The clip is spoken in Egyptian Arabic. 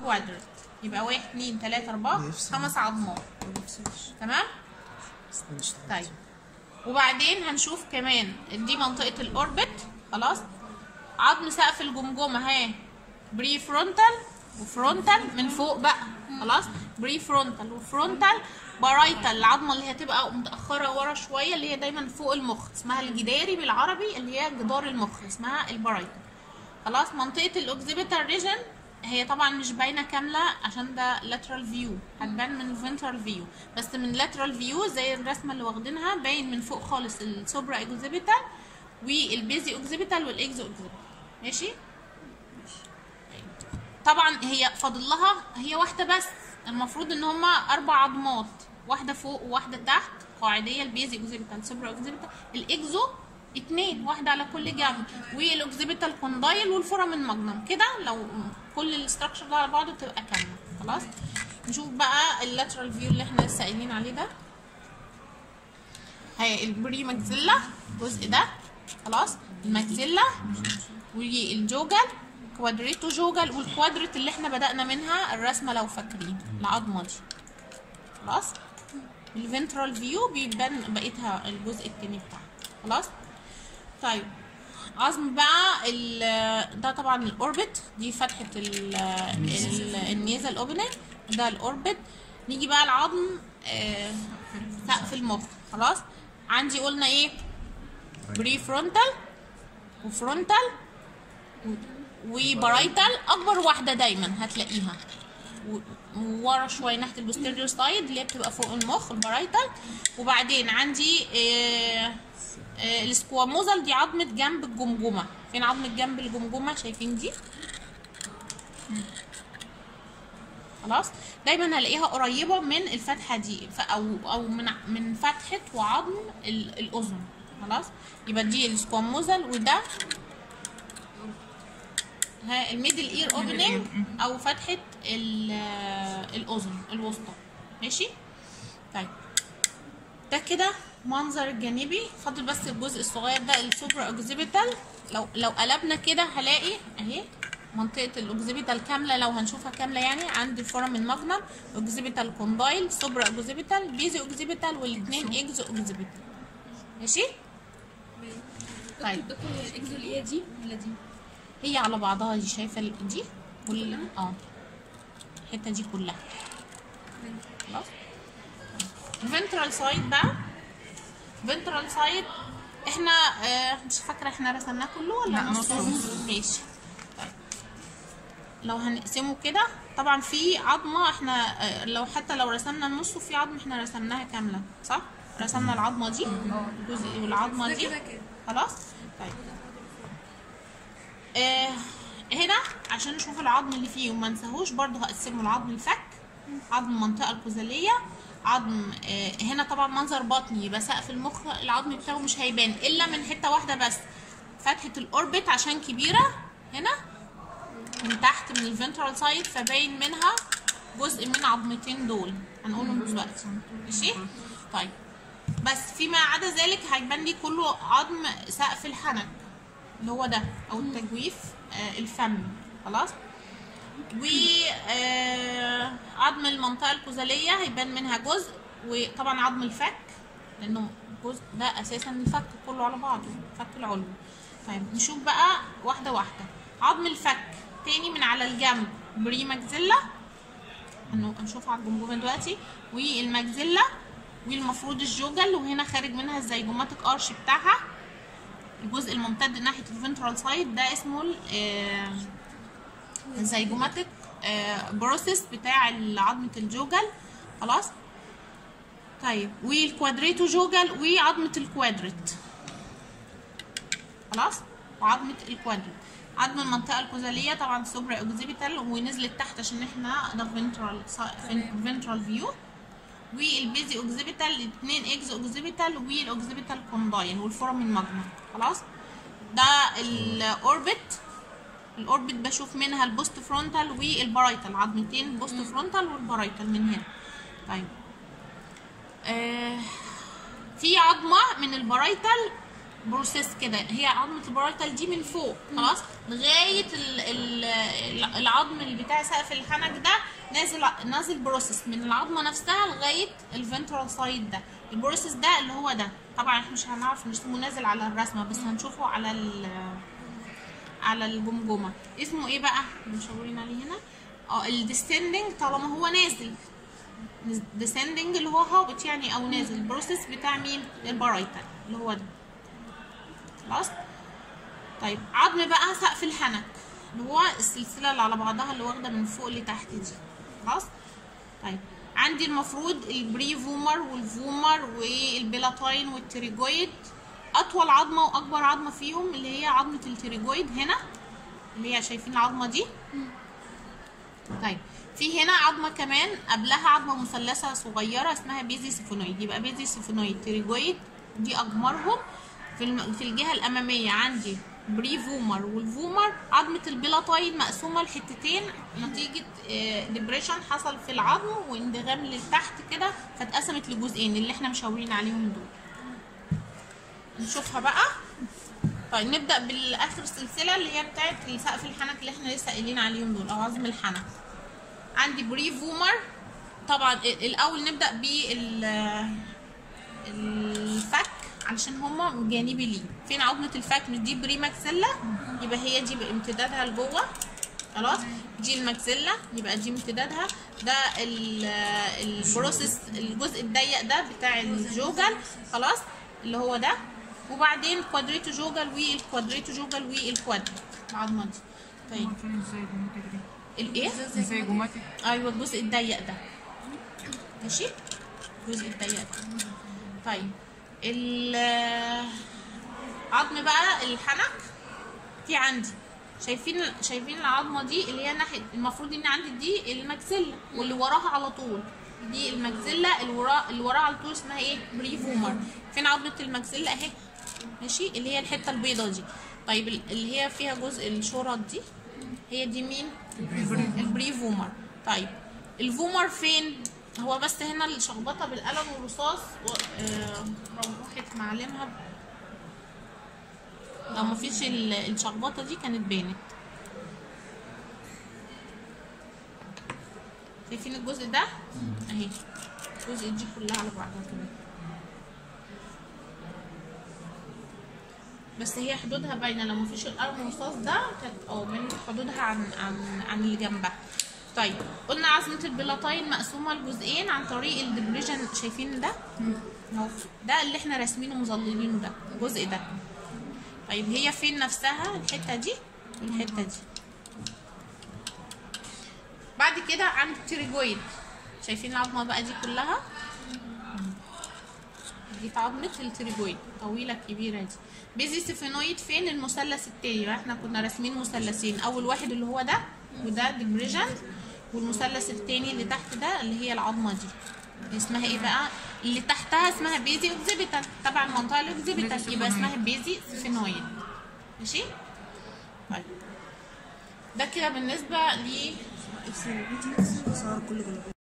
كوادرت يبقى واحد اتنين تلاتة أربعة خمس عظمات تمام طيب وبعدين هنشوف كمان دي منطقة الأوربت خلاص عظم سقف الجمجمة اهي بري فرونتال وفرونتال من فوق بقى خلاص بري فرونتال وفرونتال بارايتال العظمة اللي هتبقى متأخرة ورا شوية اللي هي دايما فوق المخ اسمها الجداري بالعربي اللي هي جدار المخ اسمها البارايتال خلاص منطقة الأوكزيبيتال ريجن هي طبعا مش باينه كامله عشان ده lateral فيو هتبان من الفنترال فيو بس من lateral فيو زي الرسمه اللي واخدينها باين من فوق خالص السوبرا اكزيبيتال والبيزي اوكزيبيتال والاكزو اوكزيبيتال ماشي طبعا هي فاضل لها هي واحده بس المفروض ان هما اربع عظمات واحده فوق وواحده تحت قاعديه البيزي اوكزيبيتال سوبرا اوكزيبيتال الاكزو اتنين واحدة على كل جنب والاوكزيبيتال كوندايل والفورامين ماجنم كده لو كل الاستراكشر ده على بعضه تبقى كاملة خلاص نشوف بقى اللاترال فيو اللي احنا لسه قايلين عليه ده هي البري ماكسيلا الجزء ده خلاص الماكسيلا والجوجل كوادريتو جوجل والكوادريت اللي احنا بدأنا منها الرسمة لو فاكرين العظمة دي خلاص الفنترال فيو بيبان بقيتها الجزء التاني بتاعها خلاص طيب عظم بقى ال- ده طبعا الاوربت دي فتحه ال ال النيزل اوبننج ده الاوربت نيجي بقى العظم آه، سقف المخ خلاص عندي قلنا ايه بري فرونتال وفرونتال وبرايتال اكبر واحده دايما هتلاقيها و- وورا شويه ناحيه البوستيريور سايد اللي هي بتبقى فوق المخ البرايتال وبعدين عندي آه آه، السكواموزال دي عظمة جنب الجمجمة فين عظمة جنب الجمجمة شايفين دي خلاص دايما هلاقيها قريبة من الفتحة دي ف- او او من من فتحة وعظم ال- الاذن خلاص يبقى دي السكواموزال وده ها الميدل اير اوبننج او فتحة ال- الاذن الوسطى ماشي طيب ده كده منظر الجانبي فاضل بس الجزء الصغير ده السوبرا اوكزيبيتال لو لو قلبنا كده هلاقي اهي منطقة الاوكزيبيتال كاملة لو هنشوفها كاملة يعني عند الفورامين ماجنم اوكزيبيتال كوندايل سوبرا اوكزيبيتال بيزي اوكزيبيتال والاثنين اكزو اوكزيبيتال ماشي طيب. طيب دكتور هي الاكزو اللي هي دي ولا دي؟ هي على بعضها دي شايفة ال- دي كل اه الحتة دي كلها خلاص الفنترال سايد بقى فنترال سايد احنا آه مش فاكره احنا رسمناه كله ولا لا، نص نص. نص؟ ماشي طيب. لو هنقسمه كده طبعا في عظمه احنا آه لو حتى لو رسمنا النص وفي عظمه احنا رسمناها كامله صح رسمنا العظمه دي الجزء والعظمه ده دي كده كده خلاص طيب آه هنا عشان نشوف العظم اللي فيه وما نساهوش برضو هقسمه لعظم الفك عظم المنطقه الكوزاليه عظم آه هنا طبعا منظر بطني يبقى سقف المخ العظم بتاعه مش هيبان الا من حته واحده بس فتحه الاوربت عشان كبيره هنا من تحت من الفنترال سايد فباين منها جزء من عظمتين دول هنقولهم دلوقتي ماشي طيب بس فيما عدا ذلك هيبان لي كله عظم سقف الحنك اللي هو ده او التجويف آه الفم خلاص و آه، عظم المنطقه الكوزاليه هيبان منها جزء وطبعا عظم الفك لانه جزء ده اساسا الفك كله على بعضه الفك العلوي طيب نشوف بقى واحده واحده عظم الفك تاني من على الجنب بري ماكزيلا انه هنشوف على الجمجمه دلوقتي والماكزيلا والمفروض الجوجل وهنا خارج منها الزيجوماتيك ارش بتاعها الجزء الممتد ناحيه الفنترال سايد ده اسمه ال- آه، الزيجوماتيك بروسيس بتاع عظمه الجوجل خلاص طيب والكوادريتو جوجل وعظمه الكوادريت خلاص وعظمه الكوادريت عظم المنطقه الكوزاليه طبعا سوبرا اوكزيبيتال ونزلت تحت عشان احنا ده فنترال فنترال فيو والبيزي اوكزيبيتال الاثنين اكز اوكزيبيتال والاوكزيبيتال كوندايل والفورامين ماجنا خلاص ده الاوربت الاوربت بشوف منها البوست فرونتال والبرايتال عظمتين البوست فرونتال والبرايتال من هنا طيب آه في عظمه من البرايتال بروسيس كده هي عظمه البرايتال دي من فوق خلاص لغايه ال- ال- العظم اللي بتاع سقف الحنك ده نازل نازل بروسيس من العظمه نفسها لغايه الفنترال سايد ده البروسيس ده اللي هو ده طبعا احنا مش هنعرف نرسمه نازل على الرسمه بس هنشوفه على ال على الجمجمه اسمه ايه بقى مشاورين عليه هنا اه الديسندنج طالما هو نازل ديسندنج اللي هو هابط يعني او نازل البروسيس بتاع مين البرايتال اللي هو ده خلاص طيب عظم بقى سقف الحنك اللي هو السلسله اللي على بعضها اللي واخده من فوق لتحت دي خلاص طيب عندي المفروض البري فومر والفومر والبيلاتاين والتريجويد اطول عظمه واكبر عظمه فيهم اللي هي عظمه التريجويد هنا اللي هي شايفين العظمه دي طيب في هنا عظمه كمان قبلها عظمه مثلثه صغيره اسمها بيزي سيفونويد يبقى بيزي سيفونويد تريجويد دي اكبرهم في الم... في الجهه الاماميه عندي بري فومر والفومر عظمه البيلاتايد مقسومه لحتتين نتيجه ديبريشن حصل في العظم واندغام لتحت كده فاتقسمت لجزئين اللي احنا مشاورين عليهم دول نشوفها بقى طيب نبدا بالاخر سلسله اللي هي بتاعت سقف الحنك اللي احنا لسه قايلين عليهم دول او عظم الحنك عندي بري فومر طبعا الاول نبدا بال الفك علشان هما جانبي ليه فين عظمه الفك مش دي بري ماكسيلا يبقى هي دي بامتدادها لجوه خلاص دي الماكسيلا يبقى دي امتدادها ده ال- البروسيس الجزء الضيق ده بتاع الجوجل خلاص اللي هو ده وبعدين كوادريتو جوجل والكوادريتو جوجل والكواد العظمه دي طيب عارفين ازاي جماتك دي الايه ازاي جماتك ايوه الجزء الضيق ده ماشي الجزء الضيق ده طيب ال عظم بقى الحنك في عندي شايفين شايفين العظمه دي اللي هي ناحيه المفروض ان عندي دي الماكسيلا واللي وراها على طول دي الماكسيلا اللي وراها اللي وراها على طول اسمها ايه بريفومر فين عظمه الماكسيلا اهي ماشي اللي هي الحته البيضه دي طيب اللي هي فيها جزء الشرط دي هي دي مين البري فومر طيب الفومر فين هو بس هنا الشخبطه بالقلم والرصاص و... آه... روحت معلمها لو مفيش ال- الشخبطه دي كانت بانت شايفين الجزء ده اهي الجزء دي كلها على بعضها كده بس هي حدودها باينه لو مفيش القلم الرصاص ده كانت اه بين حدودها عن عن عن اللي جنبها طيب قلنا عظمه البلاطين مقسومه لجزئين عن طريق الدبريجن شايفين ده اهو ده اللي احنا راسمينه مظللينه ده الجزء ده طيب هي فين نفسها الحته دي والحته دي بعد كده عند التريجويد شايفين العظمه بقى دي كلها دي عظمة التريجويد طويلة كبيرة دي بيزي سيفينويد فين المثلث التاني بقى احنا كنا راسمين مثلثين اول واحد اللي هو ده وده ديبريجن والمثلث التاني اللي تحت ده اللي هي العظمة دي دي اسمها ايه بقى اللي تحتها اسمها بيزي اكزيبيتال تبع المنطقة الاكزيبيتال يبقى اسمها بيزي سيفينويد ماشي طيب ده كده بالنسبة ل صار كل